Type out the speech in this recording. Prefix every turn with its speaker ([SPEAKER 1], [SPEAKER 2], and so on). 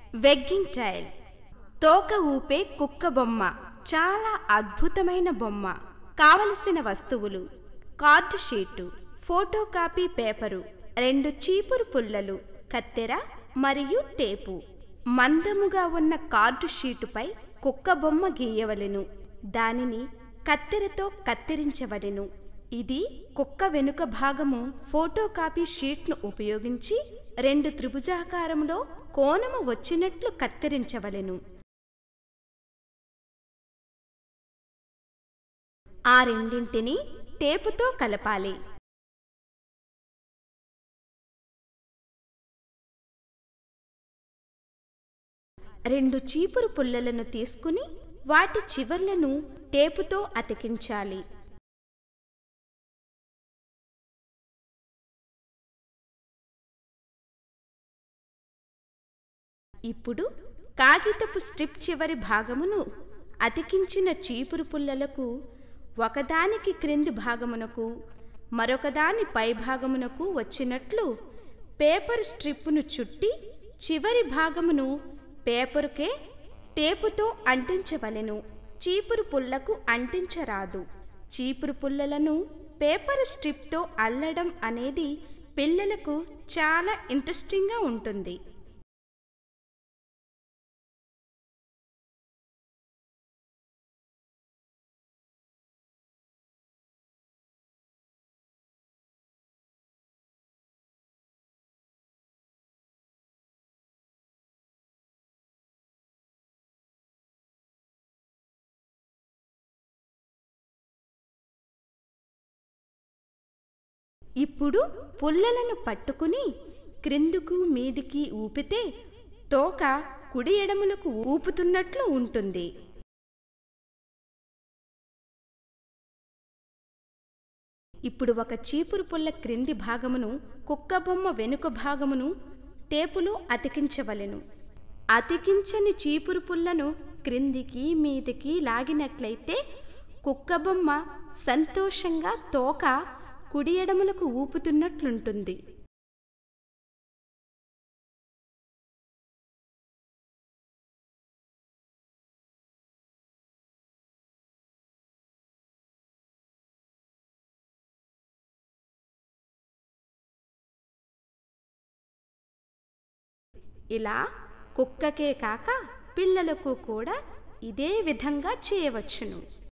[SPEAKER 1] వెగ్గింగ్ tile తోక ఊపే కుక్క బొమ్మ చాలా అద్భుతమైన బొమ్మ కావలసిన వస్తువులు card sheet photo copy paper రెండు చీపురు పుల్లలు కత్తెర మరియు టేపు మందముగా ఉన్న కార్డు షీటుపై కుక్క బొమ్మ గీయవలెను దానిని కత్తెరతో కత్తిరించవలెను ఇది కుక్క వెనుక భాగము ఫోటో కాపీ షీట్ను ఉపయోగించి రెండు త్రిభుజాకారంలో కోణము వచ్చినట్లు కత్తిరించవలెను ఆ రెండింటిని టేపుతో కలపాలి రెండు చీపురు పుల్లలను తీసుకుని వాటి చివర్లను టేపుతో అతికించాలి ఇప్పుడు కాగితపు స్ట్రిప్ చివరి భాగమును అతికించిన చీపురు పుల్లలకు ఒకదానికి క్రింది భాగమునకు మరొకదాని పై భాగమునకు వచ్చినట్లు పేపర్ స్ట్రిప్పును చుట్టి చివరి భాగమును పేపరుకే టేపుతో అంటించవలెను చీపురు పుల్లకు అంటించరాదు చీపురు పుల్లలను పేపర్ స్ట్రిప్తో అల్లడం అనేది పిల్లలకు చాలా ఇంట్రెస్టింగ్గా ఉంటుంది ఇప్పుడు పుల్లలను పట్టుకుని క్రిందుకు మీదికి ఊపితే తోక కుడి ఎడములకు ఊపుతున్నట్లు ఉంటుంది ఇప్పుడు ఒక చీపురు పుల్ల క్రింది భాగమును కుక్క బొమ్మ వెనుక భాగమును టేపులో అతికించవలెను అతికించని చీపురు పుల్లను క్రిందికి మీదికి లాగినట్లయితే కుక్క బొమ్మ సంతోషంగా తోక కుడి ఎడములకు ఊపుతున్నట్లుంటుంది ఇలా కుక్కకే కాక పిల్లలకు కూడా ఇదే విధంగా చేయవచ్చును